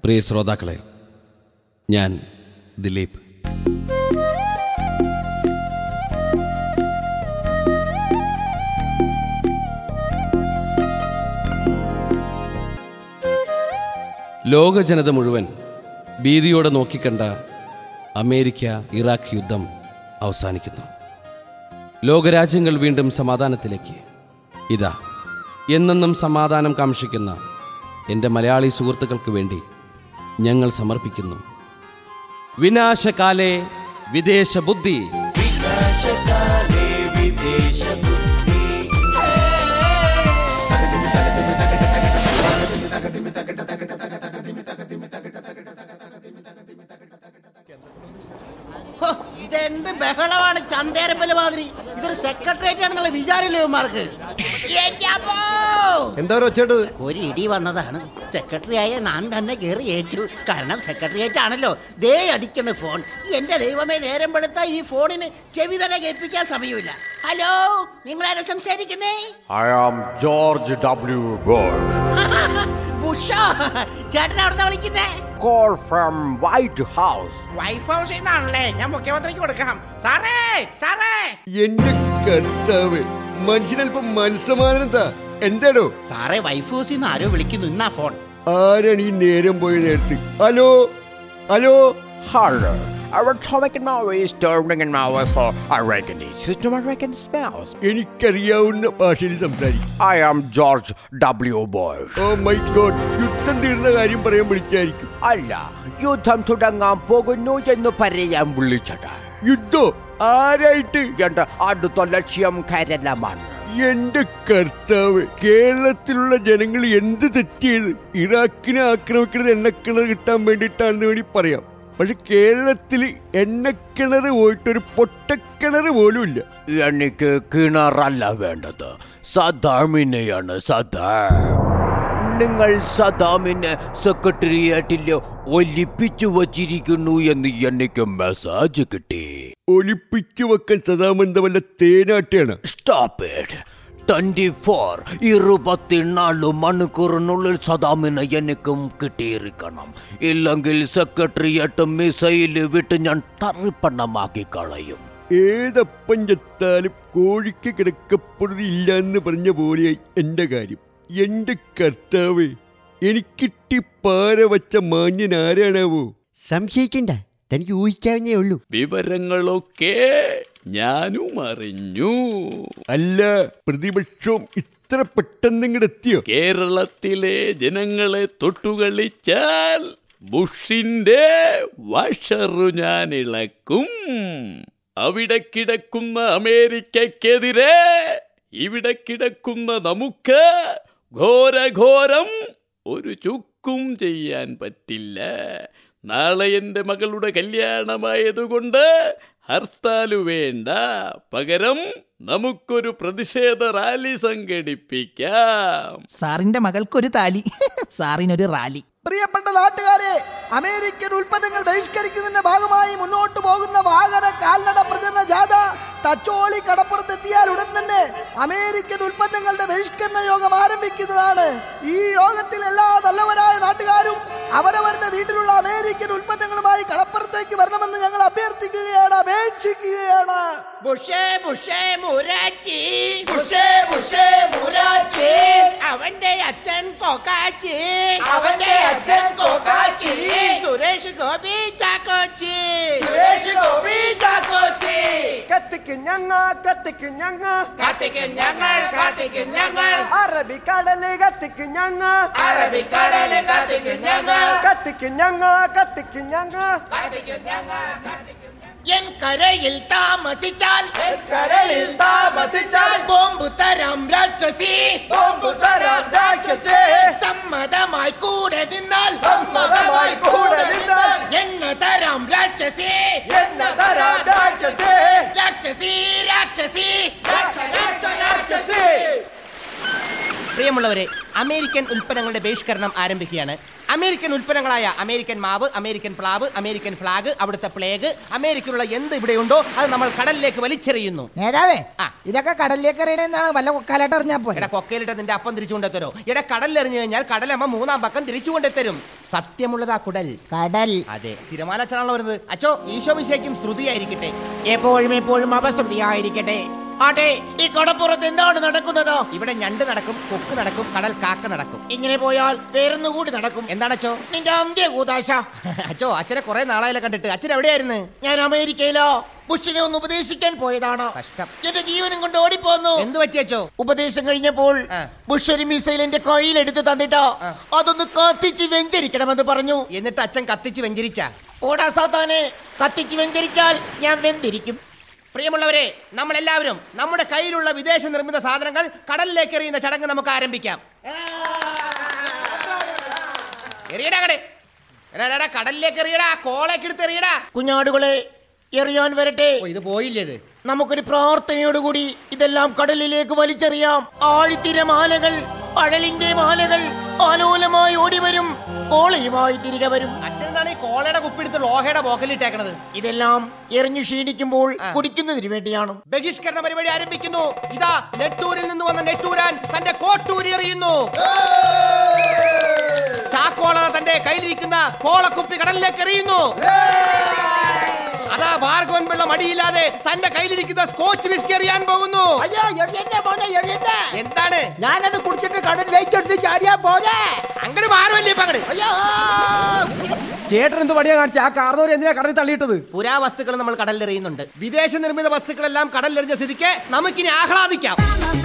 പ്രിയ ശ്രോതാക്കളെ ഞാൻ ദിലീപ് ലോക ജനത മുഴുവൻ ഭീതിയോടെ നോക്കിക്കണ്ട അമേരിക്ക ഇറാഖ് യുദ്ധം അവസാനിക്കുന്നു ലോകരാജ്യങ്ങൾ വീണ്ടും സമാധാനത്തിലേക്ക് ഇതാ എന്നെന്നും സമാധാനം കാക്ഷിക്കുന്ന എൻ്റെ മലയാളി സുഹൃത്തുക്കൾക്ക് വേണ്ടി ഞങ്ങൾ സമർപ്പിക്കുന്നു വിനാശകാലേ വിദേശ ബുദ്ധി ഹോ, ഇതെന്ത് ബഹളമാണ് ചന്തേരപ്പല് മാതിരി ഇതൊരു സെക്രട്ടേറിയറ്റ് ആണെന്നുള്ള വിചാരമില്ല ഇവന്മാർക്ക് എൻ്റെ അമ്മോ! എന്താ ഒരു ഒച്ചേട്ടത് ഒരു ഇടി വന്നതാണ് സെക്രട്ടറി ആയ ഞാൻ തന്നെ കയറി ഏറ്റു കാരണം സെക്രട്ടേറിയറ്റ് ആണല്ലോ ദേ അടിക്കണ ഫോൺ എന്റെ ദൈവമേ നേരം വെളുത്ത ഈ ഫോണിന് ചെവി തന്നെ കേൾപ്പിക്കാൻ സമയമില്ല ഹലോ നിങ്ങളാരെ സംസാരിക്കുന്നേ I am George W. Bush. ഉഷോ ചേട്ടൻ അവിടുന്ന് വിളിക്കുന്നേ Call from White House. Wife ഹൗസിൽ നിന്നാണല്ലേ ഞാൻ മുഖ്യമന്ത്രിക്ക് കൊടുക്കാം സാറേ സാറേ എന്റെ കർത്താവ് മനുഷ്യനല്പം മനസ്സമാധാനം താ എന്താടോ സാറേ വൈഫ് ഹൗസിൽ നിന്ന് ആരോ വിളിക്കുന്നു ഇന്നാ ഫോൺ ആരാണ് ഈ നേരം പോയ നേരത്ത് hello hello Hello. Our atomic now is turning in our for American system American spouse. എനിക്കറിയാവുന്ന ഭാഷയിൽ സംസാരിക്കും I am George W. Bush. Oh my God യുദ്ധം തീർന്ന കാര്യം പറയാൻ വിളിച്ചായിരിക്കും അല്ല യുദ്ധം തുടങ്ങാൻ പോകുന്നു എന്ന് പറയാൻ വിളിച്ചത് യുദ്ധോ ആരായിട്ട് എന്റെ അടുത്ത ലക്ഷ്യം കേരളമാണ് എന്റെ കർത്താവ് കേരളത്തിലുള്ള ജനങ്ങൾ എന്ത് തെറ്റിയത് ഇറാഖിനെ ആക്രമിക്കുന്നത് എണ്ണക്കിണർ കിട്ടാൻ വേണ്ടിയിട്ടാണെന്ന് വേണ്ടി പറയാം പക്ഷെ കേരളത്തിൽ എണ്ണക്കിണർ പോയിട്ടൊരു പൊട്ടക്കിണർ പോലും ഇല്ല എനിക്ക് കിണറല്ല വേണ്ടത് സദാമിനെയാണ് സദാം നിങ്ങൾ സദാമിനെ സെക്രട്ടേറിയറ്റിൽ ഒലിപ്പിച്ചു വച്ചിരിക്കുന്നു എന്ന് എനിക്ക് മെസ്സേജ് കിട്ടി ഒലിപ്പിച്ചു വെക്കാൻ സദാമന്ത വല്ല തേനാട്ടിയാണ് സ്റ്റോപ്പ് ഇറ്റ് ട്വന്റി ഫോർ ഇരുപത്തിനാല് മണിക്കൂറിനുള്ളിൽ സദാമിനെ എനിക്കും കിട്ടിയിരിക്കണം ഇല്ലെങ്കിൽ സെക്രട്ടേറിയറ്റ് മിസൈല് വിട്ട് ഞാൻ തറിപ്പണമാക്കി കളയും ഏതപ്പം ചത്താലും കോഴിക്ക് കിടക്കപ്പെടുന്നത് ഇല്ല എന്ന് പറഞ്ഞ പോലെയായി എന്റെ കാര്യം എന്റെ കർത്താവ് എനിക്കിട്ടി പാര വച്ച മാന്യൻ ആരാണാവോ സംശയിക്കണ്ട തനിക്ക് ഊഹിക്കാവുന്നേ ഉള്ളൂ വിവരങ്ങളൊക്കെ ഞാനും അറിഞ്ഞു അല്ല പ്രതിപക്ഷവും ഇത്ര പെട്ടെന്ന് ഇങ്ങോട്ട് എത്തിയോ കേരളത്തിലെ ജനങ്ങളെ തൊട്ടുകളിച്ചാൽ ബുഷിന്റെ വഷറു ഞാൻ ഇളക്കും അവിടെ കിടക്കുന്ന അമേരിക്കക്കെതിരെ ഇവിടെ കിടക്കുന്ന നമുക്ക് ഘോരഘോരം ഒരു ചുക്കും ചെയ്യാൻ പറ്റില്ല നാളെ എൻ്റെ മകളുടെ കല്യാണമായതുകൊണ്ട് ഹർത്താലു വേണ്ട പകരം നമുക്കൊരു പ്രതിഷേധ റാലി സംഘടിപ്പിക്കാം സാറിന്റെ മകൾക്കൊരു താലി സാറിനൊരു റാലി പ്രിയപ്പെട്ട നാട്ടുകാരെ അമേരിക്കൻ ഉൽപ്പന്നങ്ങൾ ബഹിഷ്കരിക്കുന്നതിന്റെ ഭാഗമായി മുന്നോട്ട് പോകുന്ന വാഹന കാൽനട പ്രചരണ ജാഥ തച്ചോളി കടപ്പുറത്തെത്തിയാൽ ഉടൻ തന്നെ അമേരിക്കൻ ഉൽപ്പന്നങ്ങളുടെ ബഹിഷ്കരണ യോഗം ആരംഭിക്കുന്നതാണ് ഈ യോഗത്തിൽ എല്ലാ നല്ലവരായ നാട്ടുകാരും അവരവരുടെ വീട്ടിലുള്ള അമേരിക്കൻ ഉൽപ്പന്നങ്ങളുമായി കടപ്പുറത്തേക്ക് വരണമെന്ന് ഞങ്ങൾ അഭ്യർത്ഥിക്കുകയാണ് അപേക്ഷിക്കുകയാണ് ബുഷേ ബുഷേ മുരാച്ചി ബുഷേ ബുഷേ മുരാച്ചി അവന്റെ അച്ഛൻ കൊക്കാച്ചി അവന്റെ അച്ഛൻ കൊക്കാച്ചി സുരേഷ് ഗോപി ചാക്കോച്ചി സുരേഷ് ഗോപി ചാക്കോച്ചി കത്തിക്ക് ഞങ്ങ കത്തിക്ക് ഞങ്ങ കാത്തിക്കും ഞങ്ങൾ കാത്തിക്കും ഞങ്ങൾ അറബിക്കടല് കത്തിക്ക് ഞങ്ങ അറബിക്കടല് കാത്തിക്കും ഞങ്ങൾ കത്തിക്ക് ഞങ്ങ കത്തിക്ക് ഞങ്ങ കാത്തിക്കും ഞങ്ങൾ എൻ കരയിൽ താമസിച്ചാൽ കരയിൽ താമസിച്ചാൽ ബോംബ് തരാം രാക്ഷസി ബോംബ് തരാം രാക്ഷസേ സമ്മതമായി കൂടെ നിന്നാൽ സമ്മതമായി കൂടെ നിന്നാൽ എണ്ണ തരാം രാക്ഷസി എണ്ണ തരാം രാക്ഷസേ രാക്ഷസി രാക്ഷസി രാക്ഷ രാക്ഷ രാക്ഷസേ പ്രിയമുള്ളവരെ അമേരിക്കൻ ഉൽപ്പന്നങ്ങളുടെ ബഹിഷ്കരണം ആരംഭിക്കുകയാണ് അമേരിക്കൻ ഉൽപ്പന്നങ്ങളായ അമേരിക്കൻ മാവ് അമേരിക്കൻ പ്ലാവ് അമേരിക്കൻ ഫ്ലാഗ് അവിടുത്തെ പ്ലേഗ് അമേരിക്കയിലുള്ള എന്ത് ഇവിടെയുണ്ടോ അത് നമ്മൾ കടലിലേക്ക് വലിച്ചെറിയുന്നു നേതാവേ ആ. ഇതൊക്കെ കടലിലേക്ക് എറിയണെന്നാണ് വല്ല കൊക്കാലായിട്ട് അറിഞ്ഞാ പോലെ എടാ കൊക്കയിലിട്ട് നിന്റെ അപ്പം തിരിച്ചു കൊണ്ടെത്തരോ എടാ കടലിലെറിഞ്ഞു കഴിഞ്ഞാൽ കടലമ്മ മൂന്നാം പക്കം തിരിച്ചു കൊണ്ടെത്തരും സത്യമുള്ളതാ കുടൽ കടൽ അതെ തിരുമാനച്ചനാണല്ലോ വരുന്നത് അച്ചോ ഈശോ മിശേക്കും ശ്രുതിയായിരിക്കട്ടെ എപ്പോഴും എപ്പോഴും അപസ്തുതിയായിരിക്കട്ടെ ആട്ടെ ഈ കടപ്പുറത്ത് എന്താണ് നടക്കുന്നത് ഇവിടെ ഞണ്ട് നടക്കും കൊക്ക് നടക്കും കടൽ കാക്ക നടക്കും ഇങ്ങനെ പോയാൽ പേരൊന്നുകൂടി നടക്കും എന്താണച്ചോ നിന്റെ അന്ത്യ കൂതാശ അച്ചോ അച്ഛനെ കുറെ നാളായാലും കണ്ടിട്ട് അച്ഛൻ എവിടെയായിരുന്നു ഞാൻ അമേരിക്കയിലോ ബുഷിനെ ഒന്ന് ഉപദേശിക്കാൻ പോയതാണ് കഷ്ടം. എന്റെ ജീവനും കൊണ്ട് ഓടിപ്പോന്നു എന്ത് പറ്റിയച്ചോ ഉപദേശം കഴിഞ്ഞപ്പോൾ ആ. ബുഷ് ഒരു മിസൈൽ എന്റെ കയ്യിലെടുത്ത് തന്നിട്ടോ അതൊന്ന് കത്തിച്ച് വെന്തിരിക്കണമെന്ന് പറഞ്ഞു എന്നിട്ട് അച്ഛൻ കത്തിച്ച് വെഞ്ചരിച്ച ഓടാ സാത്താനെ കത്തിച്ച് വെന്തിരിച്ചാൽ ഞാൻ വെന്തിരിക്കും പ്രിയമുള്ളവരെ നമ്മൾ എല്ലാവരും നമ്മുടെ കയ്യിലുള്ള വിദേശ നിർമ്മിത സാധനങ്ങൾ കടലിലേക്ക് എറിയുന്ന ചടങ്ങ് നമുക്ക് ആരംഭിക്കാം എറിയടാ കടേ എടാ, എടാ, എടാ, കടലിലേക്ക് എറിയടാ കോളേക്ക് എടുത്ത് എറിയടാ കുഞ്ഞാടുകളെ എറിയാൻ വരട്ടെ ഓ ഇത് പോയില്ലേ ഇത് നമുക്കൊരു പ്രാർത്ഥനയോടുകൂടി ഇതെല്ലാം കടലിലേക്ക് വലിച്ചെറിയാം ആഴിത്തിരമാലകൾ അഴലിന്റെ മാലകൾ ആലോലമായി ഓടി വരും കോളയുമായി തിരികെ വരും അച്ഛൻ എന്താണ് ഈ കോളയുടെ കുപ്പിടുത്ത് ലോഹയുടെ ബോക്കലിട്ടേക്കണത് ഇതെല്ലാം എറിഞ്ഞു ക്ഷീണിക്കുമ്പോൾ കുടിക്കുന്നതിന് വേണ്ടിയാണ് ബഹിഷ്കരണ പരിപാടി ആരംഭിക്കുന്നു ഇതാ നെട്ടൂരിൽ നിന്ന് വന്ന നെട്ടൂരാൻ തന്റെ കോട്ടൂരി എറിയുന്നു ചാക്കോള തന്റെ കയ്യിലിരിക്കുന്ന കോളക്കുപ്പി കടലിലേക്ക് എറിയുന്നു അതാ ഭാർഗവൻ പിള്ള മടിയില്ലാതെ തന്റെ കയ്യിലിരിക്കുന്ന സ്കോച്ച് വിസ്കി എറിയാൻ പോകുന്നു അയ്യോ എറിയന്നെ പോന്നെ എറിയന്നെ എന്താണ് ഞാനത് കുടിച്ചിട്ട് കടലിലേക്ക് എടുത്ത് ചാടിയാ പോന്നെ അങ്ങട് മാറുമല്ലേ ഇപ്പൊ അങ്ങട് അയ്യോ ചേട്ടൻ എന്ത് പണിയാ കാണിച്ച ആ കാർന്നോര് എന്തിനാ കടലിൽ തള്ളിയിട്ടത് പുരാവസ്തുക്കൾ നമ്മൾ കടലിൽ എറിയുന്നുണ്ട് വിദേശ നിർമ്മിത വസ്തുക്കളെല്ലാം കടലിലെറിഞ്ഞ സ്ഥിതിക്ക് നമുക്കിനി ആഹ്ലാദിക്കാം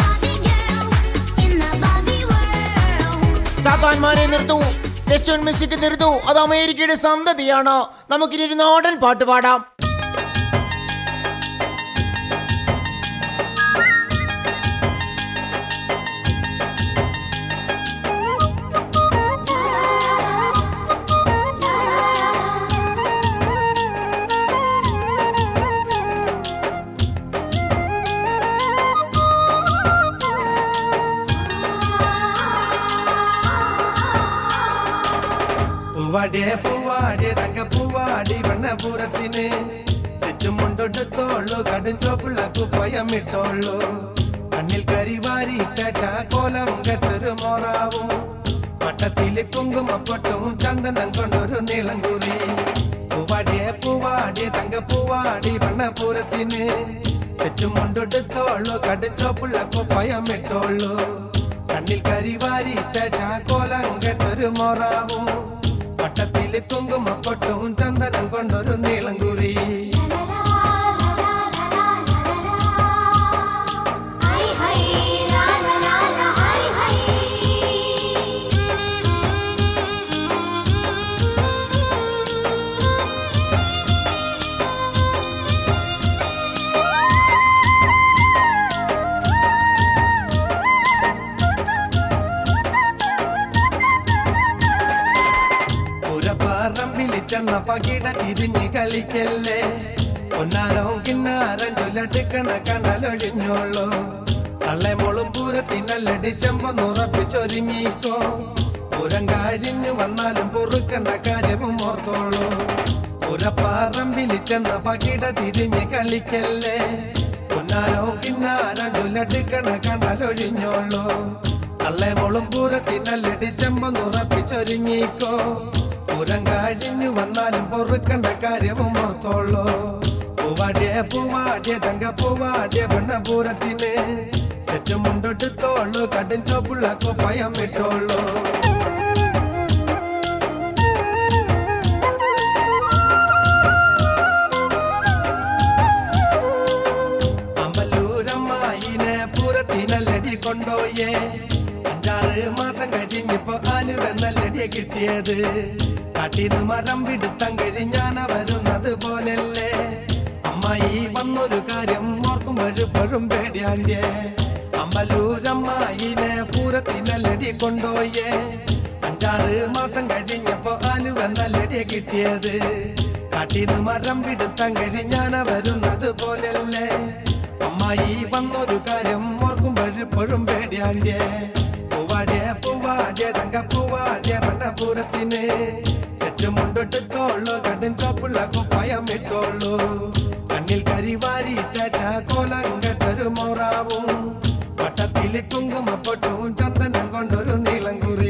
സാത്താന്മാരെ നിർത്തൂ വെസ്റ്റേൺ മ്യൂസിക് നിർത്തൂ അത് അമേരിക്കയുടെ സന്തതിയാണ് നമുക്കിനി ഒരു നാടൻ പാട്ട് പാടാം പൂവാടിയെ പൂവാടിയെ തങ്ക പൂവാടി വണ്ണപൂരത്തിന് ചുറ്റുമുണ്ടൊടുത്തോളൂ കടും ചോപ്പുള്ള കുപ്പയമിട്ടോളൂ കണ്ണിൽ കരിവാരി ചാക്കോലം കെട്ടൊരു മോറാവും പട്ടത്തില് കുങ്കുമപ്പൊട്ടും ചന്ദനം കൊണ്ടൊരു നീളം കുറി പൂവാടിയെ പൂവാടിയെ തങ്ക പൂവാടി വണ്ണപൂരത്തിന് ചുറ്റുമുണ്ടൊടുത്തോളൂ കടും ചോപ്പുള്ള കുപ്പയമിട്ടോളൂ കണ്ണിൽ കരിവാരി ചാക്കോലം കെട്ടൊരു മോറാവും പട്ടത്തില് കുങ്കുമപ്പൊട്ടും ചന്ദനം കൊണ്ടൊരു നീളം കുറി പുരപ്പാറമ്പിലി ചെന്ന പകിട തിരിഞ്ഞ് കളിക്കല്ലേ പൊന്നാരവും കിന്നാരം ചൊല്ലട്ടിക്കണ കണ്ടലൊഴിഞ്ഞോളൂ തള്ളെമോളും പൂരത്തിനല്ലടി ചെമ്പൊന്നുറപ്പിച്ചൊരുങ്ങിക്കോ പൂരം കഴിഞ്ഞു വന്നാലും പൊറുക്കണ്ട കാര്യവും ഓർത്തോളൂ പുരപ്പാറമ്പിലി ചെന്ന പകിട തിരിഞ്ഞ് കളിക്കല്ലേ പൊന്നാരവും കിന്നാരം ചൊല്ലട്ടിക്കണ കണ്ടലൊഴിഞ്ഞോളൂ തള്ളെമോളും പൂരത്തിനല്ലടി ചെമ്പൊന്നുറപ്പിച്ചൊരുങ്ങിക്കോ പൂരം കഴിഞ്ഞു വന്നാലും പൊറുക്കണ്ട കാര്യവും ഓർത്തോളൂ പൂവാടിയ പൂവാടിയ തങ്ക പൂവാടിയ പെണ്ണപൂരത്തിന് സെറ്റുമുണ്ടൊടുത്തോളൂ കടും ചോപ്പുള്ള കുപ്പയം ഇട്ടോളൂ അമ്പലൂരമ്മായിനെ പൂരത്തിനല്ലടി കൊണ്ടോയേ അഞ്ചാറ് മാസം കഴിഞ്ഞപ്പോ ആലുവെന്നല്ലടിയെ കിട്ടിയത് കാട്ടീന്ന് മരം പിടുത്തം കഴിഞ്ഞാന വരുന്നത് പോലല്ലേ അമ്മായി വന്നൊരു കാര്യം ഓർക്കുമ്പോഴും പേടിയാണ്ടിയേ അമ്പലൂരമ്മായിനെ പൂരത്തിനല്ലടി കൊണ്ടോയേ അഞ്ചാറ് മാസം കഴിഞ്ഞപ്പോ ആലുവെന്നല്ലടിയെ കിട്ടിയത് കാട്ടീന്ന് മരം പിടുത്തം കഴിഞ്ഞാന വരുന്നത് പോലല്ലേ അമ്മായി വന്നൊരു കാര്യം ഓർക്കുമ്പോഴും പേടിയാണ്ടിയേ പൂവാടിയ പൂവാടിയ തങ്ക പൂവാടിയ പട്ടപൂരത്തിന് സെറ്റ് മുണ്ടൊട്ടിത്തോളൂ കടും ചപ്പുള്ള കുപ്പായം ഇട്ടോളൂ കണ്ണിൽ കരിവാരി തേച്ച കോലം കെട്ടൊരു മോറാവും വട്ടത്തില് കുങ്കുമപ്പൊട്ടവും ചന്ദനം കൊണ്ടൊരു നീളം കുറി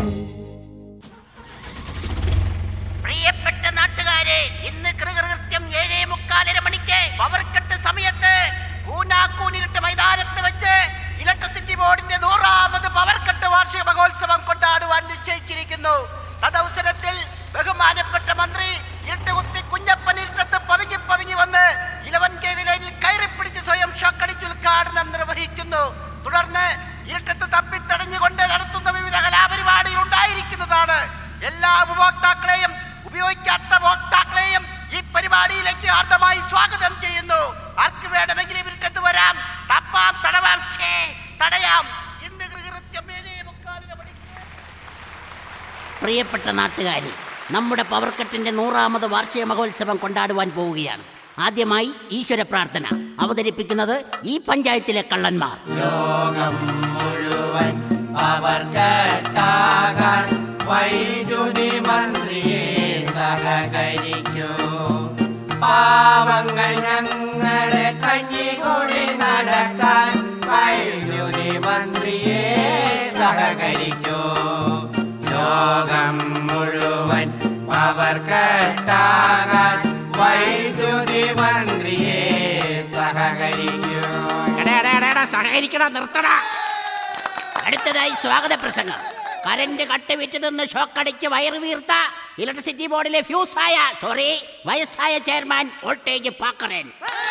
പ്രിയപ്പെട്ട നാട്ടുകാരെ ഇന്ന് കൃത്യം ഏഴേ മുക്കാലര മണിക്ക് പവർക്കെട്ട് സമയത്ത് കൂനാക്കൂനിരുട്ട് മൈതാനത്ത് വെച്ച് ഇലക്ട്രിസിറ്റി ബോർഡിന്റെ നൂറാമത് പവർക്കെട്ട് വാർഷിക മഹോത്സവം കൊണ്ടാടുവാൻ നിശ്ചയിച്ചിരിക്കുന്നു തദവസരത്തിൽ ബഹുമാനപ്പെട്ട മന്ത്രി ഇരുട്ടുകുത്തി കുഞ്ഞപ്പൻ ഇരുട്ടത്ത് പതുങ്ങി പതുങ്ങി വന്ന് ഇലവൻ കെ വിലയിൽ കയറിപ്പിടിച്ച് സ്വയം ഷോക്കടിച്ച് ഉദ്ഘാടനം നിർവഹിക്കുന്നു തുടർന്ന് ഇരുട്ടത്ത് തപ്പിത്തടഞ്ഞുകൊണ്ട് നടത്തുന്ന വിവിധ കലാപരിപാടികൾ ഉണ്ടായിരിക്കുന്നതാണ് എല്ലാ ഉപഭോക്താക്കളെയും ഉപയോഗിക്കാത്ത ഉപഭോക്താക്കളെയും ഈ പരിപാടിയിലേക്ക് ആർദ്രമായി സ്വാഗതം ചെയ്യുന്നു ആർക്ക് വേണമെങ്കിലും ഇരുട്ടത്ത് വരാം തപ്പാം തടവാം ഛേ തടയാം ഇന്ന് കൃത്യം ഏഴേ മുക്കാലിന് മണിക്ക് പ്രിയപ്പെട്ട നാട്ടുകാരി നമ്മുടെ പവർ കട്ടിന്റെ നൂറാമത് വാർഷിക മഹോത്സവം കൊണ്ടാടുവാൻ പോവുകയാണ് ആദ്യമായി ഈശ്വര പ്രാർത്ഥന അവതരിപ്പിക്കുന്നത് ഈ പഞ്ചായത്തിലെ കള്ളന്മാർ ലോകം മുഴുവൻ അവർക്കെട്ടാകാൻ വൈദ്യുതി മന്ത്രിയെ സഹകരിക്കൂ പാവങ്ങൾ ഞങ്ങളുടെ കഞ്ഞികൂടി നടക്കാൻ വൈദ്യുതി മന്ത്രിയെ സഹകരിക്കൂ ലോകം മുഴുവൻ അവർക്കെട്ടാകാൻ വൈദ്യുതി മന്ത്രിയെ സഹകരിക്കൂ സഹകരിക്കണം നിർത്തട അടുത്തതായി സ്വാഗത പ്രസംഗം കരന്റ് കട്ട് വിറ്റ് നിന്ന് ഷോക്കടിച്ച് വയറ് വീർത്ത ഇലക്ട്രിസിറ്റി ബോർഡിലെ ഫ്യൂസായ സോറി വയസ്സായ ചെയർമാൻ വോൾട്ടേജ് പാക്കറൻ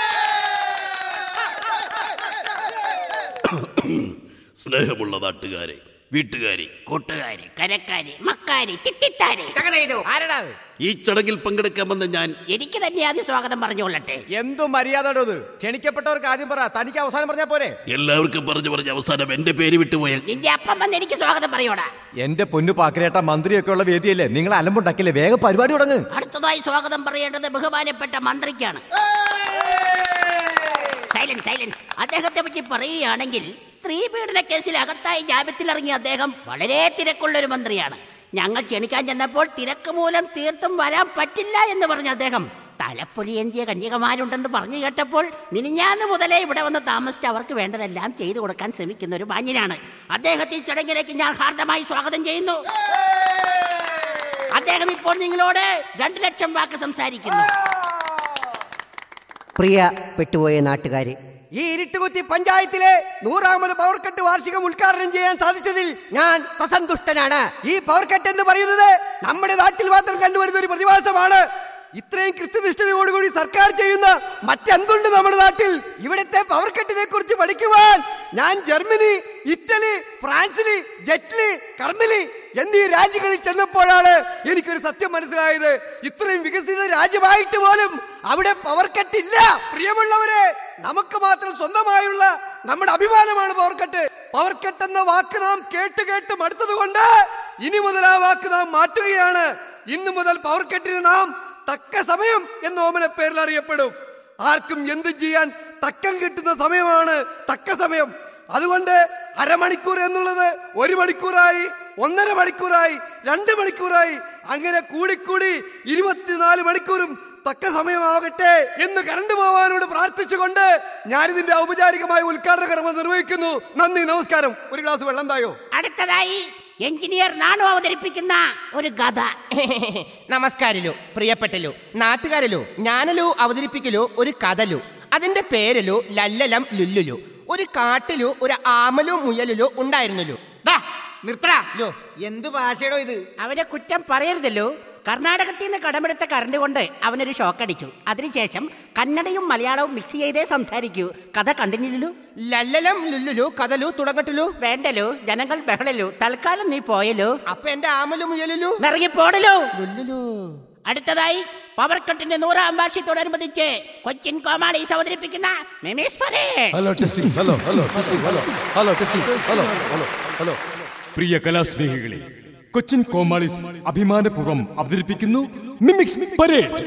സ്നേഹമുള്ള നാട്ടുകാരെ വീട്ടുകാരെ കൂട്ടുകാരി കരക്കാരി മക്കാരി തിത്തിത്താരി ആരടാ ഈ ചടങ്ങിൽ പങ്കെടുക്കാമെന്ന ഞാൻ എനിക്ക് തന്നെ ആദ്യം സ്വാഗതം പറഞ്ഞുകൊള്ളട്ടെ എന്തു മര്യാദ ഇത് ക്ഷണിക്കപ്പെട്ടവർക്ക് ആദ്യം പറ തനിക്ക് അവസാനം പറഞ്ഞാ പോരെ എല്ലാവർക്കും പറഞ്ഞു പറഞ്ഞ അവസാനം എന്റെ പേര് വിട്ടുപോയാൽ നിന്റെ അപ്പം വന്ന് എനിക്ക് സ്വാഗതം പറയൂടാ എന്റെ പൊന്നു പാക്കരേട്ട മന്ത്രിയൊക്കെ ഉള്ള വേദിയല്ലേ നിങ്ങൾ അലമ്പുണ്ടാക്കില്ലേ വേഗം പരിപാടി തുടങ്ങ് അടുത്തതായി സ്വാഗതം പറയേണ്ടത് ബഹുമാനപ്പെട്ട മന്ത്രിക്കാണ് സൈലൻസ് സൈലൻസ് അദ്ദേഹത്തെ പറ്റി പറയുകയാണെങ്കിൽ സ്ത്രീ പീഡന കേസിൽ അകത്തായി ജാമ്യത്തിലിറങ്ങിയ അദ്ദേഹം വളരെ തിരക്കുള്ള ഒരു മന്ത്രിയാണ് ഞങ്ങൾ ക്ഷണിക്കാൻ ചെന്നപ്പോൾ തിരക്ക് മൂലം തീർത്തും വരാൻ പറ്റില്ല എന്ന് പറഞ്ഞ അദ്ദേഹം തലപ്പൊലിയേന്തിയ കന്യകമാരുണ്ടെന്ന് പറഞ്ഞു കേട്ടപ്പോൾ മിനിഞ്ഞാന്ന് മുതലേ ഇവിടെ വന്ന് താമസിച്ച് അവർക്ക് വേണ്ടതെല്ലാം ചെയ്തു കൊടുക്കാൻ ശ്രമിക്കുന്ന ഒരു മാന്യനാണ് അദ്ദേഹത്തെ ഈ ചടങ്ങിലേക്ക് ഞാൻ ഹാർദമായി സ്വാഗതം ചെയ്യുന്നു അദ്ദേഹം ഇപ്പോൾ നിങ്ങളോട് രണ്ടു ലക്ഷം വാക്ക് സംസാരിക്കുന്നു പ്രിയ പെട്ടുപോയ നാട്ടുകാരെ ഈ ഇരുട്ടുകുത്തി പഞ്ചായത്തിലെ നൂറാമത് പവർ കട്ട് വാർഷികം ഉദ്ഘാടനം ചെയ്യാൻ സാധിച്ചതിൽ ഞാൻ സസന്തുഷ്ടനാണ് ഈ പവർ കട്ട് എന്ന് പറയുന്നത് നമ്മുടെ നാട്ടിൽ മാത്രം കണ്ടുവരുന്ന ഒരു പ്രതിഭാസമാണ് ഇത്രയും കൃത്യനിഷ്ഠതയോടുകൂടി സർക്കാർ ചെയ്യുന്ന മറ്റെന്തുണ്ട് നമ്മുടെ നാട്ടിൽ ഇവിടുത്തെ പവർ കട്ടിനെ കുറിച്ച് പഠിക്കുവാൻ ഞാൻ ജർമ്മനി ഇറ്റലി ഫ്രാൻസിൽ ജെറ്റ്ലി കർമ്മലി എന്നീ രാജ്യങ്ങളിൽ ചെന്നപ്പോഴാണ് എനിക്കൊരു സത്യം മനസ്സിലായത് ഇത്രയും വികസിത രാജ്യമായിട്ട് പോലും അവിടെ പവർ കട്ട് ഇല്ല പ്രിയമുള്ളവരെ നമുക്ക് മാത്രം സ്വന്തമായുള്ള നമ്മുടെ അഭിമാനമാണ് പവർ കട്ട് പവർ കട്ട് എന്ന വാക്ക് നാം കേട്ട് കേട്ട് മടുത്തത് കൊണ്ട് ഇനി മുതൽ ആ വാക്ക് നാം മാറ്റുകയാണ് ഇന്നു മുതൽ പവർ കട്ടിന് നാം തക്ക സമയം എന്ന ഓമന പേരിൽ അറിയപ്പെടും ആർക്കും എന്തും ചെയ്യാൻ തക്കം കിട്ടുന്ന സമയമാണ് തക്ക സമയം അതുകൊണ്ട് അരമണിക്കൂർ എന്നുള്ളത് ഒരു മണിക്കൂറായി ഒന്നര മണിക്കൂറായി രണ്ട് മണിക്കൂറായി അങ്ങനെ കൂടിക്കൂടി ഇരുപത്തിനാല് മണിക്കൂറും തക്ക സമയമാകട്ടെ എന്ന് കറണ്ട് പോവാനോട് പ്രാർത്ഥിച്ചുകൊണ്ട് ഞാനിതിന്റെ ഔപചാരികമായ ഉദ്ഘാടന കർമ്മം നിർവഹിക്കുന്നു നന്ദി നമസ്കാരം ഒരു ഗ്ലാസ് വെള്ളം തായോ അടുത്തതായി എഞ്ചിനീയർ നാണു അവതരിപ്പിക്കുന്ന ഒരു കഥ നമസ്കാരലു പ്രിയപ്പെട്ടലു നാട്ടുകാരലു ഞാനലു അവതരിപ്പിക്കലു ഒരു കഥലു അതിന്റെ പേരലു ലല്ലലം ലുല്ലുലു ഒരു കാട്ടിലു ഒരു ആമലു മുയലിലു ഉണ്ടായിരുന്നലു നിർത്തടാ എന്ത് ഭാഷയുടെ ഇത് അവനെ കുറ്റം പറയരുതല്ലോ കർണാടകത്തിൽ നിന്ന് കടമെടുത്ത കറണ്ട് കൊണ്ട് അവനൊരു ഷോക്ക് അടിച്ചു അതിനുശേഷം കന്നഡയും മലയാളവും മിക്സ് ചെയ്തേ സംസാരിക്കൂ കഥ കണ്ടിന്യൂ ലല്ലലം ലുല്ലുലു കഥലു തുടങ്ങട്ടലു വേണ്ടല്ലോ ജനങ്ങൾ ബഹളലു തൽക്കാലം നീ പോയല്ലോ അപ്പൊ എന്റെ ആമലു മുയലിലു നിറങ്ങി പോടലോ ലുല്ലുലു അടുത്തതായി പവർ കട്ടിന്റെ നൂറാം വാർഷികത്തോടനുബന്ധിച്ച് കൊച്ചിൻ കോമാളീസ് അവതരിപ്പിക്കുന്ന mimics parade hello testing hello hello testing hello hello testing hello hello hello പ്രിയ കലാസ്നേഹികളെ കൊച്ചിൻ കോമാളിസ് അഭിമാനപൂർവ്വം അവതരിപ്പിക്കുന്നു മിമിക്സ് പരേഡ്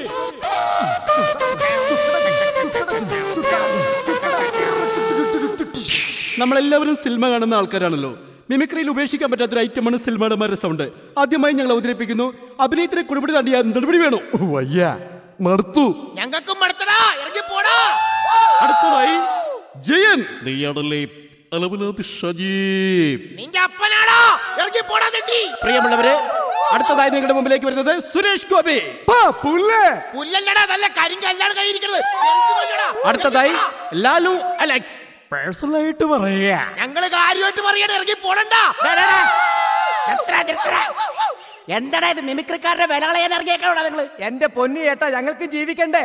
നമ്മളെല്ലാവരും സിനിമ കാണുന്ന ആൾക്കാരാണല്ലോ മിമിക്രിയിൽ ഉപേക്ഷിക്കാൻ പറ്റാത്തൊരു ഐറ്റമാണ് സിൽമാടന്മാരുടെ സൗണ്ട് ആദ്യമായി ഞങ്ങൾ അവതരിപ്പിക്കുന്നു അഭിനയത്തിനെ കുടുപിടി താണ്ടിയ നടപടി വേണോ വയ്യ മടുത്തു ഞങ്ങൾക്കും മടുത്തടാ ഇറങ്ങി പോടാ അടുത്തതായി ജയൻ നീയാണല്ലേ അലവലാതി ഷജീബ് നിന്റെ അപ്പനാടാ ഇറങ്ങി പോടാ തെണ്ടി പ്രിയമുള്ളവരെ അടുത്തതായി നിങ്ങളുടെ മുമ്പിലേക്ക് വരുന്നത് സുരേഷ് ഗോപി പുല്ലല്ലടാ നല്ല കരിങ്കല്ലാണ് കയ്യിരിക്കുന്നത് ഇറങ്ങി കൊല്ലടാ. അടുത്തതായി ലാലു അലക്സ് പേഴ്സണലായിട്ട് പറയാ ഞങ്ങള് കാര്യമായിട്ട് പറയണ ഇറങ്ങി പോടണ്ട നിർത്തടാ, നിർത്തടാ. എന്താടാ ഇത് മിമിക്രിക്കാരുടെ വില കളയാൻ ഇറങ്ങിയേക്കാണോടാ നിങ്ങള് എന്റെ പൊന്നി ഏട്ടാ ഞങ്ങൾക്ക് ജീവിക്കണ്ടേ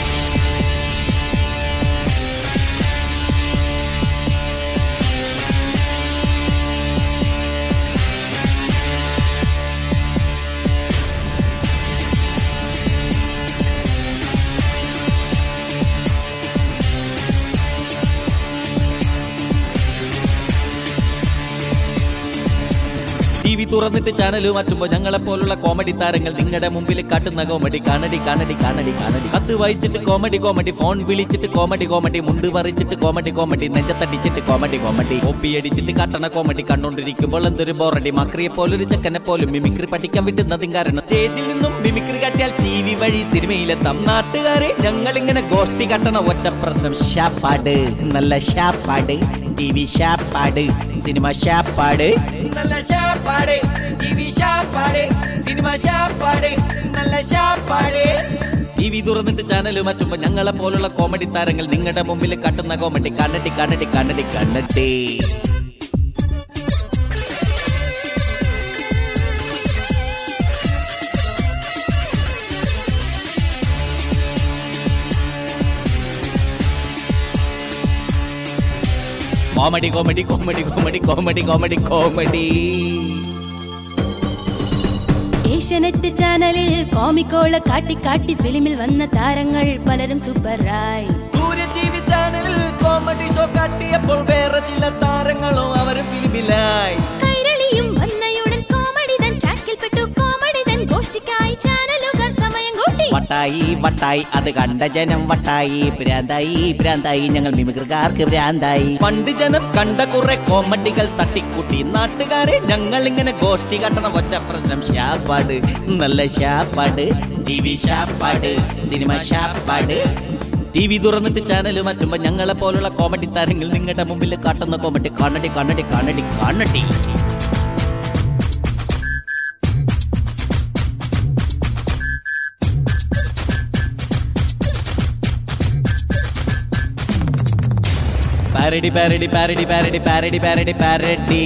ടി വി തുറന്നിട്ട് ചാനൽ മാറ്റുമ്പോ ഞങ്ങളെ പോലുള്ള കോമഡി താരങ്ങൾ നിങ്ങളുടെ മുമ്പിൽ കാട്ടുന്ന കോമഡി കാണടി കാണടി കാണടി കാണടി കത്ത് വായിച്ചിട്ട് കോമഡി കോമഡി ഫോൺ വിളിച്ചിട്ട് കോമഡി കോമഡി മുണ്ട് പറിച്ചിട്ട് കോമഡി കോമഡി നെഞ്ചത്തടിച്ചിട്ട് കോമഡി കോമഡി കോപ്പി അടിച്ചിട്ട് കാട്ടണ കോമഡി കണ്ടോണ്ടിരിക്കുമ്പോൾ എന്തൊരു ബോറടി മക്രിയെ പോലൊരു ചെക്കനെ പോലും മിമിക്രി പഠിക്കാൻ വിട്ടുന്നതും കാരണം സ്റ്റേജിൽ നിന്നും മിമിക്രി കാട്ടിയാൽ ടി വി വഴി സിനിമയിലെത്താം നാട്ടുകാരെ ഞങ്ങൾ ഇങ്ങനെ ഗോഷ്ടി കട്ടണ ഒറ്റ പ്രശ്നം ഷാപ്പാട് നല്ല ഷാപ്പാട് ടി വി ഷാപ്പാട് സിനിമ ഷാപ്പാട് നല്ല ഷാപ്പാട് ടി വി ഷാപ്പാട് സിനിമ ഷാപ്പാട് നല്ല ഷാപ്പാട് ടി വി തുറന്നിട്ട് ചാനൽ മാറ്റുമ്പോ ഞങ്ങളെ പോലുള്ള കോമഡി താരങ്ങൾ നിങ്ങളുടെ മുമ്പിൽ കട്ടുന്ന കോമഡി കണ്ണട്ടി കണ്ണട്ടി കണ്ണട്ടി കണ്ണട്ടി comedy comedy comedy comedy comedy comedy comedy Asianet ചാനലിൽ കോമിക്കോള കാട്ടി കാട്ടി ഫിലിമിൽ വന്ന താരങ്ങൾ പലരും സൂപ്പറായി സൂര്യ ടി വി ചാനലിൽ കോമഡി ഷോ കാട്ടിയപ്പോൾ വേറെ ചില താരങ്ങളും അവർ ഫിലിമിലായി കൈരളിയും വന്നയുടൻ കോമഡി തൻ ട്രാക്കിൽ പെട്ടു കോമഡി തൻ ഗോഷ്ടിക്കായി ചാനലുകാർ സമയം കൂട്ടി വട്ടായി വട്ടായി അത് കണ്ട ജനം വട്ടായി ഭ്രാന്തായി ഭ്രാന്തായി ഞങ്ങൾ മിമിക്രിക്കാർക്ക് ഭ്രാന്തായി പണ്ട് ജനം കണ്ട കുറെ കോമഡികൾ തട്ടിക്കൂട്ടി നാട്ടുകാരെ ഞങ്ങൾ ഇങ്ങനെ ഗോഷ്ടി കട്ടണ ഒറ്റ പ്രശ്നം ഷാപ്പാട് നല്ല ഷാപ്പാട് ടി വി ഷാപ്പാട് സിനിമ ഷാപ്പാട് ടി വി തുറന്നിട്ട് ചാനൽ മാറ്റുമ്പോ ഞങ്ങളെ പോലുള്ള കോമഡി താരങ്ങൾ നിങ്ങളുടെ മുമ്പിൽ കാട്ടുന്ന കോമഡി കാണടി കാണടി കാണടി കാണടി parody parody parody parody parody parody parody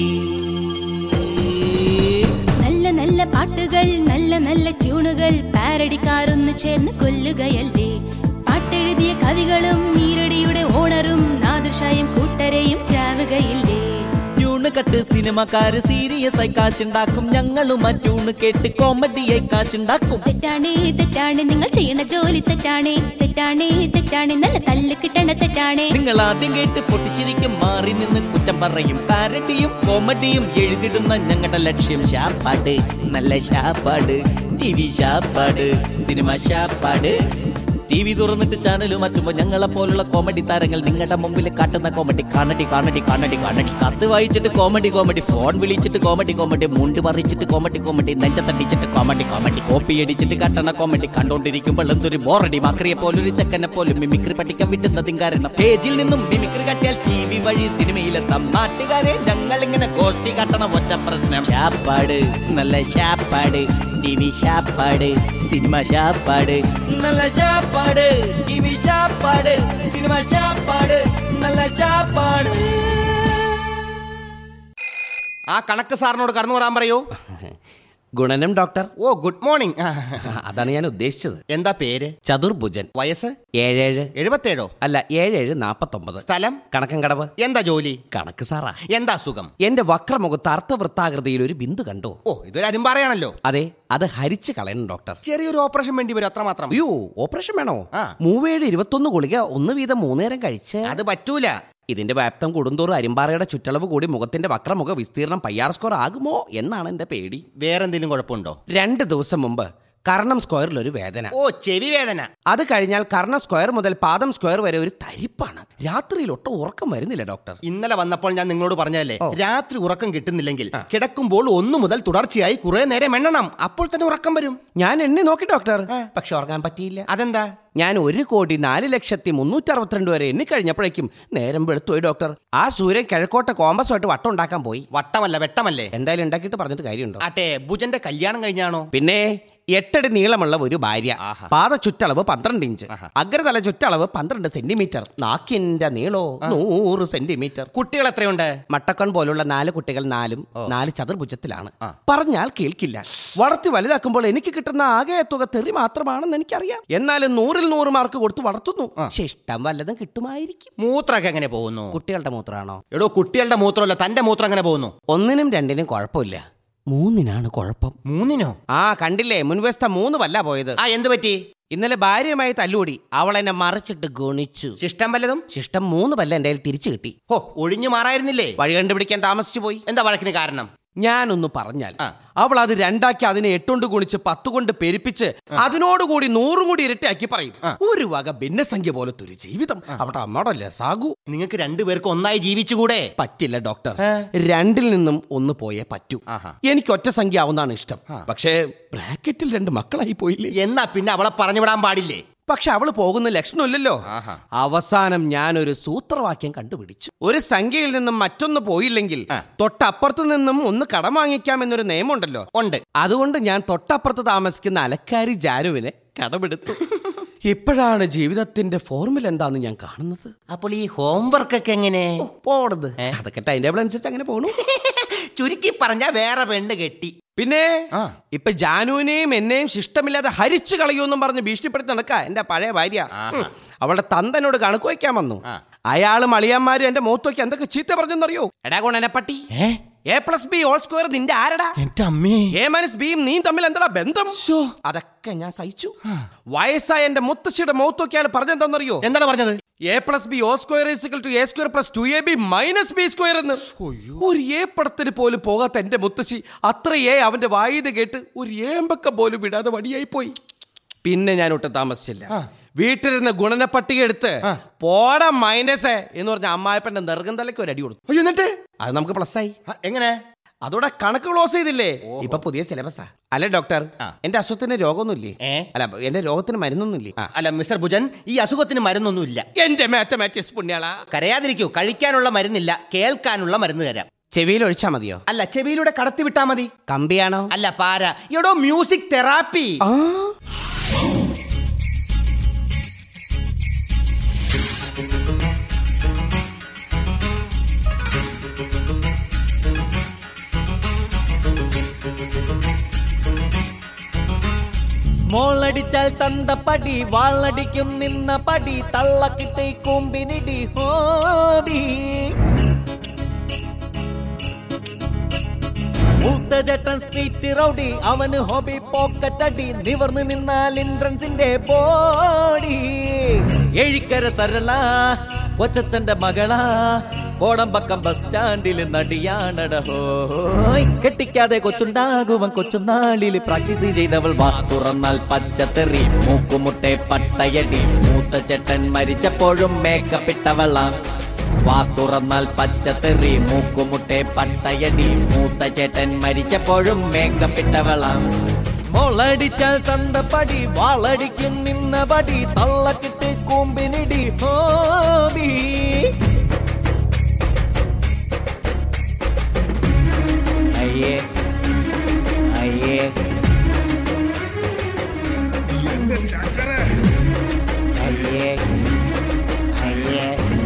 നല്ല നല്ല പാട്ടുകൾ നല്ല നല്ല ട്യൂണുകൾ പാരഡിക്കാരൊന്ന് ചേർന്ന് കൊല്ലുകയല്ലേ പാട്ടെഴുതിയ കവികളും ഈരടിയുടെ ഓണറും നാദൃഷായും കൂട്ടരെയും രാവുകയില്ലേ ട്യൂണ് കട്ട് സിനിമക്കാര് സീരിയസ് ആയി കാശുണ്ടാക്കും ഞങ്ങളും ആ ട്യൂണ് കേട്ട് കോമഡിയായി കാശുണ്ടാക്കും തെറ്റാണേ തെറ്റാണ് നിങ്ങൾ ചെയ്യണ ജോലി തെറ്റാണേ തെറ്റാണേ തെറ്റാണ് നല്ല തല്ല് കിട്ടണ തെറ്റാണേ നിങ്ങൾ ആദ്യം കേട്ട് പൊട്ടിച്ചിരിക്കും മാറി നിന്ന് കുറ്റം പറയും പാരഡിയും കോമഡിയും എഴുതിടുന്ന ഞങ്ങളുടെ ലക്ഷ്യം ഷാപ്പാട് നല്ല ഷാപ്പാട് ടി വി ഷാപ്പാട് സിനിമ ഷാപ്പാട് ടി വി തുറന്നിട്ട് ചാനൽ മാറ്റുമ്പോ ഞങ്ങളെ പോലുള്ള കോമഡി താരങ്ങൾ നിങ്ങളുടെ മുമ്പിൽ കാട്ടുന്ന കോമഡി കാണടി കാണടി കാണടി കാണടി കത്ത് വായിച്ചിട്ട് കോമഡി കോമഡി ഫോൺ വിളിച്ചിട്ട് കോമഡി കോമഡി മുണ്ട് പറിച്ചിട്ട് കോമഡി കോമഡി നെഞ്ചത്തടിച്ചിട്ട് കോമഡി കോമഡി കോപ്പി അടിച്ചിട്ട് കട്ടണ കോമഡി കണ്ടോണ്ടിരിക്കുമ്പോൾ എന്തൊരു ബോറടി മക്രിയെ പോലൊരു ചെക്കനെ പോലും മിമിക്രി പഠിക്കാൻ വിട്ടുന്നതും കാരണം പേജിൽ നിന്നും മിമിക്രി കട്ടിയാൽ ടി വി വഴി സിനിമയിലെത്താം നാട്ടുകാരെ ഞങ്ങൾ ഇങ്ങനെ ഗോഷ്ടി കട്ടണ ഒറ്റ പ്രശ്നം ഷാപ്പാട് നല്ല ഷാപ്പാട് ടി വി ഷാപ്പാട് സിനിമ ഷാപ്പാട് നല്ല ഷാപ്പാട് ടി വി ഷാപ്പാട് സിനിമ ഷാപ്പാട് നല്ല ഷാപ്പാട് ആ കണക്ക് സാറിനോട് കടന്നു പറയാൻ പറയൂ ഗുണനം ഡോക്ടർ ഓ ഗുഡ് മോർണിംഗ് അതാണ് ഞാൻ ഉദ്ദേശിച്ചത് എന്താ പേര് ചതുർഭുജൻ വയസ്സ് ഏഴേഴ് എഴുപത്തേഴോ അല്ല ഏഴേഴ് നാപ്പത്തൊമ്പത് സ്ഥലം കണക്കൻകടവ് എന്താ ജോലി കണക്ക് സാറാ എന്താ സുഖം എന്റെ വക്രമുഖത്ത് അർത്ഥവൃത്താകൃതിയിൽ ഒരു ബിന്ദു കണ്ടു ഓ ഇതൊരു അരുമ്പാറയാണല്ലോ അതെ അത് ഹരിച്ചു കളയണം ഡോക്ടർ ചെറിയൊരു ഓപ്പറേഷൻ വേണ്ടി വരും അത്രമാത്രം അയ്യോ ഓപ്പറേഷൻ വേണോ ആ. മൂവേഴ് ഇരുപത്തൊന്ന് ഗുളിക ഒന്ന് വീതം മൂന്നേരം കഴിച്ച് അത് പറ്റൂല ഇതിന്റെ വ്യാപ്തം കൂടുന്തോറും അരിമ്പാറയുടെ ചുറ്റളവ് കൂടി മുഖത്തിന്റെ വക്രമുഖ വിസ്തീർണം പയ്യാർ സ്കോർ ആകുമോ എന്നാണ് എന്റെ പേടി വേറെന്തെങ്കിലും കുഴപ്പമുണ്ടോ രണ്ട് ദിവസം മുമ്പ് കർണം സ്ക്വയറിൽ ഒരു വേദന ഓ ചെവി വേദന അത് കഴിഞ്ഞാൽ കർണം സ്ക്വയർ മുതൽ പാദം സ്ക്വയർ വരെ ഒരു തരിപ്പാണ് രാത്രിയിൽ ഒട്ടും ഉറക്കം വരുന്നില്ല ഡോക്ടർ ഇന്നലെ വന്നപ്പോൾ ഞാൻ നിങ്ങളോട് പറഞ്ഞതല്ലേ രാത്രി ഉറക്കം കിട്ടുന്നില്ലെങ്കിൽ കിടക്കുമ്പോൾ ഒന്നു മുതൽ തുടർച്ചയായി കുറെ നേരം എണ്ണണം അപ്പോൾ തന്നെ ഉറക്കം വരും ഞാൻ എന്നെ നോക്കി ഡോക്ടർ പക്ഷെ ഉറങ്ങാൻ പറ്റിയില്ല അതെന്താ ഞാൻ ഒരു കോടി നാല് ലക്ഷത്തി മുന്നൂറ്റി അറുപത്തിരണ്ട് വരെ എണ്ണി കഴിഞ്ഞപ്പോഴേക്കും നേരം വെളുത്തുപോയി ഡോക്ടർ ആ സൂര്യൻ കിഴക്കോട്ടെ കോമ്പസുമായിട്ട് വട്ടം ഉണ്ടാക്കാൻ പോയി വട്ടമല്ല വെട്ടമല്ലേ എന്തായാലും ഉണ്ടാക്കിയിട്ട് പറഞ്ഞിട്ട് കാര്യമുണ്ടോ ആട്ടെ ഭുജന്റെ കല്യാണം കഴിഞ്ഞാണോ പിന്നെ എട്ടടി നീളമുള്ള ഒരു ഭാര്യ പാദ ചുറ്റളവ് പന്ത്രണ്ട് ഇഞ്ച് അഗ്രതല ചുറ്റളവ് പന്ത്രണ്ട് സെന്റിമീറ്റർ നാക്കിന്റെ നീളോ നൂറ് സെന്റിമീറ്റർ കുട്ടികൾ എത്രയുണ്ട് മട്ടക്കൺ പോലുള്ള നാല് കുട്ടികൾ നാലും നാല് ചതുർഭുജത്തിലാണ് പറഞ്ഞാൽ കേൾക്കില്ല വളർത്തി വലുതാക്കുമ്പോൾ എനിക്ക് കിട്ടുന്ന ആകെ തുക തെറി മാത്രമാണെന്ന് എനിക്കറിയാം എന്നാലും നൂറിൽ നൂറ് മാർക്ക് കൊടുത്ത് വളർത്തുന്നു പക്ഷെ ഇഷ്ടം വല്ലതും കിട്ടുമായിരിക്കും മൂത്രമൊക്കെ എങ്ങനെ പോകുന്നു കുട്ടികളുടെ മൂത്രമാണോ എടോ കുട്ടികളുടെ മൂത്രമല്ല തന്റെ മൂത്രം എങ്ങനെ പോകുന്നു ഒന്നിനും രണ്ടിനും കുഴപ്പമില്ല മൂന്നിനാണ് കുഴപ്പം മൂന്നിനോ ആ കണ്ടില്ലേ മുൻവശത്തെ മൂന്ന് വല്ല പോയത് ആ എന്ത് പറ്റി ഇന്നലെ ഭാര്യയുമായി തല്ലുകൂടി അവൾ എന്നെ മറിച്ചിട്ട് ഗുണിച്ചു ശിഷ്ടം വല്ലതും ശിഷ്ടം മൂന്ന് പല്ല എന്റെ കയ്യിൽ തിരിച്ചു കിട്ടി ഓ ഒഴിഞ്ഞു മാറായിരുന്നില്ലേ വഴി കണ്ടുപിടിക്കാൻ താമസിച്ചു പോയി എന്താ വഴക്കിന് കാരണം ഞാനൊന്ന് പറഞ്ഞാൽ അവൾ അത് രണ്ടാക്കി അതിനെ എട്ടുകൊണ്ട് ഗുണിച്ച് പത്ത് കൊണ്ട് പെരുപ്പിച്ച് അതിനോടുകൂടി നൂറും കൂടി ഇരട്ടിയാക്കി പറയും ഒരു വക ഭിന്നസംഖ്യ പോലത്തെ ഒരു ജീവിതം അവിടെ അമ്മയുടെ ലസാകൂ നിങ്ങൾക്ക് രണ്ടുപേർക്ക് ഒന്നായി ജീവിച്ചുകൂടെ പറ്റില്ല ഡോക്ടർ രണ്ടിൽ നിന്നും ഒന്ന് പോയേ പറ്റൂ എനിക്ക് ഒറ്റ സംഖ്യ ആവുന്നതാണ് ഇഷ്ടം പക്ഷേ ബ്രാക്കറ്റിൽ രണ്ട് മക്കളായി പോയില്ലേ എന്നാ പിന്നെ അവളെ പറഞ്ഞു വിടാൻ പാടില്ലേ പക്ഷെ അവള് പോകുന്ന ലക്ഷണമില്ലല്ലോ അവസാനം ഞാൻ ഒരു സൂത്രവാക്യം കണ്ടുപിടിച്ചു ഒരു സംഖ്യയിൽ നിന്നും മറ്റൊന്ന് പോയില്ലെങ്കിൽ തൊട്ടപ്പുറത്ത് നിന്നും ഒന്ന് കടം വാങ്ങിക്കാം എന്നൊരു നിയമമുണ്ടല്ലോ ഉണ്ട് അതുകൊണ്ട് ഞാൻ തൊട്ടപ്പുറത്ത് താമസിക്കുന്ന അലക്കാരി ജാനുവിനെ കടമെടുത്തു ഇപ്പോഴാണ് ജീവിതത്തിന്റെ ഫോർമുല എന്താന്ന് ഞാൻ കാണുന്നത് അപ്പോൾ ഈ ഹോംവർക്ക് ഒക്കെ എങ്ങനെ പോണത് അതൊക്കെ ടൈം ടേബിൾ അനുസരിച്ച് അങ്ങനെ പോണു ചുരുക്കി പറഞ്ഞ വേറെ പെണ്ണ് കെട്ടി പിന്നെ ഇപ്പൊ ജാനുവിനെയും എന്നെയും ശിഷ്ടമില്ലാതെ ഹരിച്ചു കളയൂന്നും പറഞ്ഞ് ഭീഷണിപ്പെടുത്തി നടക്ക എന്റെ പഴയ ഭാര്യ ഉം. അവളുടെ തന്തനോട് കണക്ക് വയ്ക്കാൻ വന്നു അയാളും അളിയന്മാരും എന്റെ മുഖത്തൊക്കെ എന്തൊക്കെ ചീത്ത പറഞ്ഞെന്നറിയോ എടാ കൊണ്ടെന്നെ പട്ടി A plus B whole square നിന്റെ ആരടാ എന്റെ അമ്മേ എ മൈനസ് ബിയും നീയും തമ്മിൽ എന്താ ബന്ധം അതൊക്കെ ഞാൻ സഹിച്ചു വയസ്സായ എന്റെ മുത്തശ്ശിയുടെ മുഖത്തൊക്കെ അയാൾ പറഞ്ഞെന്താണെന്നറിയോ എന്താണ് പറഞ്ഞത് A plus B whole square is equal to A square plus two A B minus B square എന്ന് ഒരു എ പടത്തിന് പോലും പോകാത്ത എന്റെ മുത്തശ്ശി അത്ര എ അവന്റെ വായിന്ന് കേട്ട് ഒരു ഏമ്പക്കം പോലും വിടാതെ വടിയായി പോയി പിന്നെ ഞാൻ ഒട്ടും താമസിച്ചില്ല വീട്ടിലിരുന്ന് ഗുണന പട്ടിക എടുത്ത് പോട മൈനസ് എന്ന് പറഞ്ഞ അമ്മായപ്പന്റെ നെറുകം തലയ്ക്ക് ഒരു അടി കൊടുത്തു അയ്യോ എന്നിട്ട് അത് നമുക്ക് പ്ലസ് ആയി എങ്ങനെ അതോടെ കണക്ക് ക്ലോസ് ചെയ്തില്ലേ ഇപ്പൊ പുതിയ സിലബസാ അല്ലെ ഡോക്ടർ എന്റെ അസുഖത്തിന് രോഗമൊന്നുമില്ലേ അല്ല എന്റെ രോഗത്തിന് മരുന്നൊന്നുമില്ലേ ആ. അല്ല മിസ്റ്റർ ഭുജൻ ഈ അസുഖത്തിന് മരുന്നൊന്നുമില്ല എന്റെ മാത്തമാറ്റിക്സ് പുണ്യാള കരയാതിരിക്കൂ കഴിക്കാനുള്ള മരുന്നില്ല കേൾക്കാനുള്ള മരുന്ന് തരാം ചെവിയിൽ ഒഴിച്ചാ മതിയോ അല്ല ചെവിയിലൂടെ കടത്തി വിട്ടാ മതി കമ്പിയാണോ അല്ല പാര എടോ മ്യൂസിക് തെറാപ്പി സ്മോൾ അടിച്ചാൽ തന്ത പടി വാളടിക്കും നിന്ന പടി തള്ളക്കിട്ട് കുമ്പിനിടി ഹോബി മൂത്ത ചേട്ടൻ സ്ട്രീറ്റ് റൗഡി അവന് ഹോബി പോക്കറ്റടി നിവർന്ന് നിന്നാൽ ഇന്ദ്രൻസിന്റെ ബോഡി എഴിക്കര സരള കൊച്ചച്ഛന്റെ മകളാ കോടമ്പക്കം ബസ് സ്റ്റാൻഡിൽ നടിയാണട ഹോയ് കെട്ടിക്കാതെ കൊച്ചുണ്ടാകുവൻ കൊച്ചുനാളിൽ പ്രാക്ടീസ് ചെയ്തവൾ വാ തുറന്നാൽ പച്ചത്തെറി മൂക്കുമുട്ടെ പട്ടയടി മൂത്ത ചേട്ടൻ മരിച്ചപ്പോഴും മേക്കപ്പ് ഇട്ടവളാ വാ തുറന്നാൽ പച്ചത്തെറി മൂക്കുമുട്ടെ പട്ടയടി മൂത്ത ചേട്ടൻ മരിച്ചപ്പോഴും മേക്കപ്പ് ഇട്ടവളാം മോളടിച്ചാൽ തന്തപ്പടി വാളടിക്കും നിന്ന പടി തള്ളക്കിട്ട് കൂമ്പിനിടി ഹോബി അയ്യേ അയ്യേ അയ്യേ അയ്യേ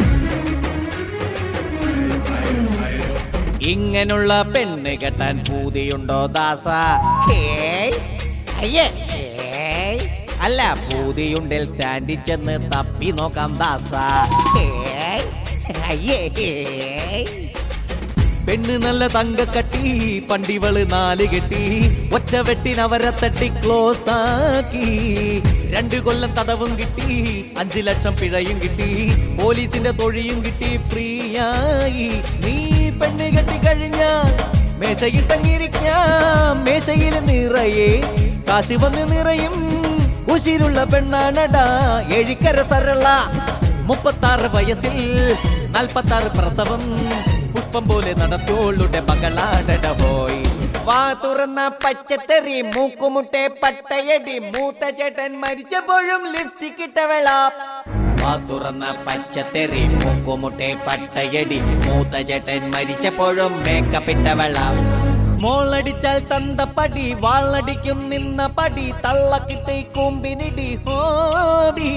ഇങ്ങനുള്ള പെണ്ണ് കെട്ടാൻ പൂതിയുണ്ടോ ദാസ ഹേയ്. അയ്യേ ഹേയ്. അല്ല പൂതിയുണ്ടിൽ സ്റ്റാൻഡിൽ ചെന്ന് തപ്പി നോക്കാം ദാസ ഹേയ്. അയ്യേ ഹേയ്. പെണ്ണ് നല്ല തങ്കക്കട്ടി പണ്ടിവള് നാല് കെട്ടി ഒറ്റ വെട്ടിനവരെ തട്ടി ക്ലോസ് ആക്കി രണ്ടു കൊല്ലം തടവും കിട്ടി അഞ്ചു ലക്ഷം പിഴയും കിട്ടി പോലീസിന്റെ തൊഴിയും കിട്ടി ഫ്രീ ആയി നീ പെണ്ണ് കെട്ടി കഴിഞ്ഞാൽ മേശയിൽ തങ്ങിയിരിക്കാം മേശയിൽ നിറയെ കാശി വന്ന് നിറയും ഉശിരുള്ള പെണ്ണാണടാ എഴിക്കര സരള മുപ്പത്താറ് വയസ്സിൽ നാൽപ്പത്താറ് പ്രസവം പുഷ്പം പോലെ നടത്തോളുടെ മകളാടട പോയി വാ തുറന്ന പച്ചത്തെറി മൂക്കുമുട്ടെ പട്ടയടി മൂത്ത ചേട്ടൻ മരിച്ചപ്പോഴും ലിപ്സ്റ്റിക് ഇട്ടവള വാ തുറന്ന പച്ചത്തെറി മൂക്കുമുട്ടെ പട്ടയടി മൂത്ത ചേട്ടൻ മരിച്ചപ്പോഴും മേക്കപ്പ് ഇട്ടവള സ്മോൾ അടിച്ചാൽ തന്ത പടി വാളടിക്കും നിന്ന പടി തള്ളക്കിട്ട് കൂമ്പിനിടി ഹോബി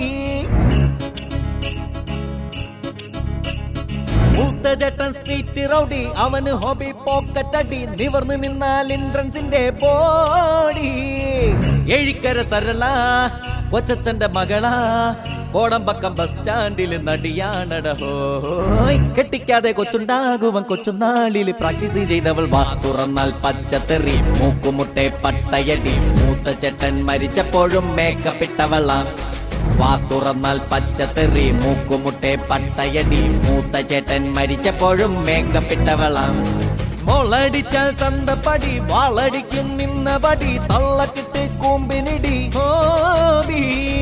മൂത്ത ചേട്ടൻ സ്ട്രീറ്റ് റൗഡി അവന് ഹോബി പോക്കറ്റടി നിവർന്ന് നിന്നാൽ ഇന്ദ്രൻസിന്റെ ബോഡി എഴിക്കര സരള കൊച്ചച്ഛന്റെ മകളാ കോടമ്പക്കം ബസ് സ്റ്റാൻഡിൽ നടിയാണട ഹോയ് കെട്ടിക്കാതെ കൊച്ചുണ്ടാകുവൻ കൊച്ചുനാളിൽ പ്രാക്ടീസ് ചെയ്തവൾ വാ തുറന്നാൽ പച്ചത്തെറി മൂക്കുമുട്ടെ പട്ടയടി മൂത്ത ചേട്ടൻ മരിച്ചപ്പോഴും മേക്കപ്പ് ഇട്ടവളാ വാ തുറന്നാൽ പച്ചത്തെറി മൂക്കുമുട്ടെ പട്ടയടി മൂത്ത ചേട്ടൻ മരിച്ചപ്പോഴും മേക്കപ്പ് ഇട്ടവളാ മോളടിച്ചാൽ തந்த പടി വാളടിക്കും നിന്ന പടി തള്ളക്കിട്ട് കൂമ്പിനിടി ഹോബി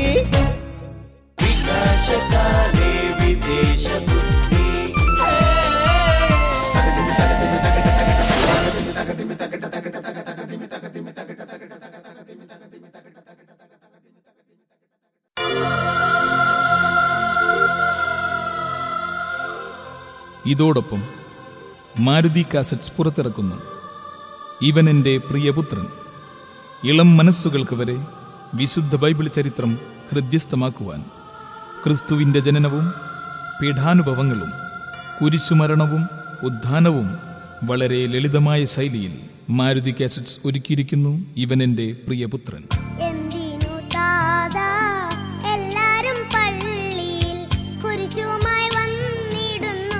വിനാശകാലേ വിദേശ ബുദ്ധി ഇതോടൊപ്പം മാരുതി കാസറ്റ്സ് പുറത്തിറക്കുന്നു ഇവൻ എൻ്റെ പ്രിയപുത്രൻ ഇളം മനസ്സുകൾക്ക് വരെ വിശുദ്ധ ബൈബിൾ ചരിത്രം ഹൃദ്യസ്ഥമാക്കുവാൻ ക്രിസ്തുവിൻ്റെ ജനനവും പീഠാനുഭവങ്ങളും കുരിശുമരണവും ഉദ്ധാനവും വളരെ ലളിതമായ ശൈലിയിൽ മാരുതി കാസറ്റ്സ് ഒരുക്കിയിരിക്കുന്നു ഇവൻ എൻ്റെ പ്രിയപുത്രൻ എന്തിനു താതാ എല്ലാരും പള്ളിയിൽ കുരിശുമായി വന്നിടുന്നു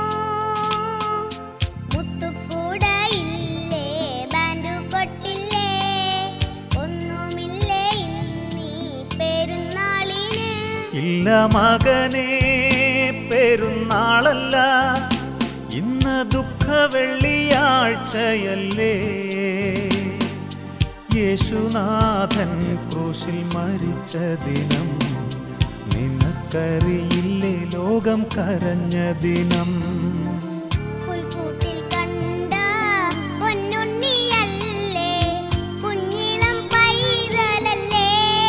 മുത്തുക്കൂടയില്ലേ ബാൻഡു കൊട്ടില്ലേ ഒന്നുമില്ലേ ഇന്നീ പെരുന്നാളിന് ഇല്ല മകനെ പെരുന്നാളല്ല ഇന്ന് ദുഃഖ വെള്ളിയാഴ്ചയല്ലേ യേശുനാഥൻ ക്രൂശിൽ മരിച്ച ദിനം നിനക്കറിയില്ലേ ലോകം കരഞ്ഞ ദിനം പുൽക്കൂട്ടിൽ കണ്ട പൊന്നുണ്ണിയല്ലേ കുഞ്ഞിളം പൈതലല്ലേ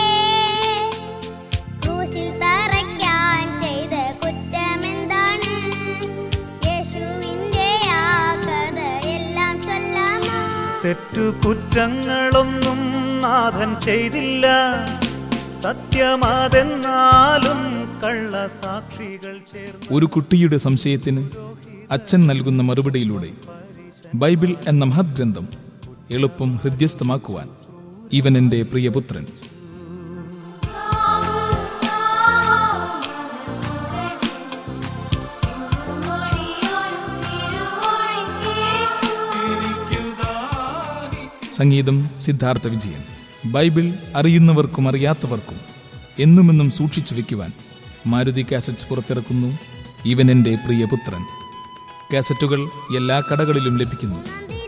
ക്രൂശിൽ തറയ്ക്കാൻ ചെയ്ത കുറ്റമെന്താണ് യേശുവിൻ്റെ ആ കഥ എല്ലാം ചൊല്ലാമോ തെറ്റു കുറ്റങ്ങളൊന്നും നാഥൻ ചെയ്തില്ല സത്യമാതെന്നാലും കള്ളസാക്ഷികൾ ചേർന്ന് ഒരു കുട്ടിയുടെ സംശയത്തിന് അച്ഛൻ നൽകുന്ന മറുപടിയിലൂടെ ബൈബിൾ എന്ന മഹത് ഗ്രന്ഥം എളുപ്പം ഹൃദ്യസ്ഥമാക്കുവാൻ ഇവൻ എൻ്റെ പ്രിയപുത്രൻ സംഗീതം സിദ്ധാർത്ഥ വിജയൻ ബൈബിൾ അറിയുന്നവർക്കും അറിയാത്തവർക്കും എന്നുമെന്നും സൂക്ഷിച്ചു വെക്കുവാൻ മാരുതി കാസറ്റ്സ് പുറത്തിറക്കുന്നു ഇവൻ എൻ്റെ പ്രിയപുത്രൻ കാസറ്റുകൾ എല്ലാ കടകളിലും ലഭിക്കുന്നു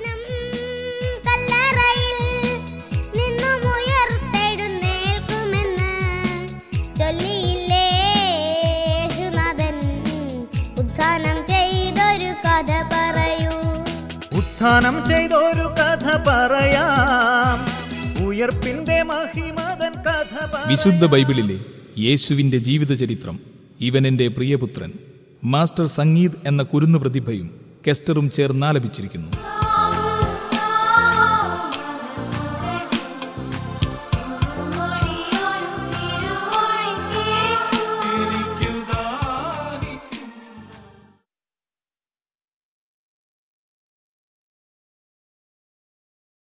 കല്ലറയിൽ നിന്നും ഉയർത്തെഴുന്നേൽക്കുമെന്ന് ചൊല്ലിയില്ലേ യേശുനാഥൻ ഉത്ഥാനം ചെയ്തൊരു കഥ പറയൂ ഉത്ഥാനം ചെയ്തൊരു കഥ പറയാം ഉയർപ്പിന്റെ മഹിമതൻ കഥ പറയാം. വിശുദ്ധ ബൈബിളിലെ യേശുവിൻ്റെ ജീവിത ചരിത്രം ഇവൻ എൻ്റെ പ്രിയപുത്രൻ മാസ്റ്റർ സംഗീത് എന്ന കുരുന്നു പ്രതിഭയും കെസ്റ്ററും ചേർന്നാലപിച്ചിരിക്കുന്നു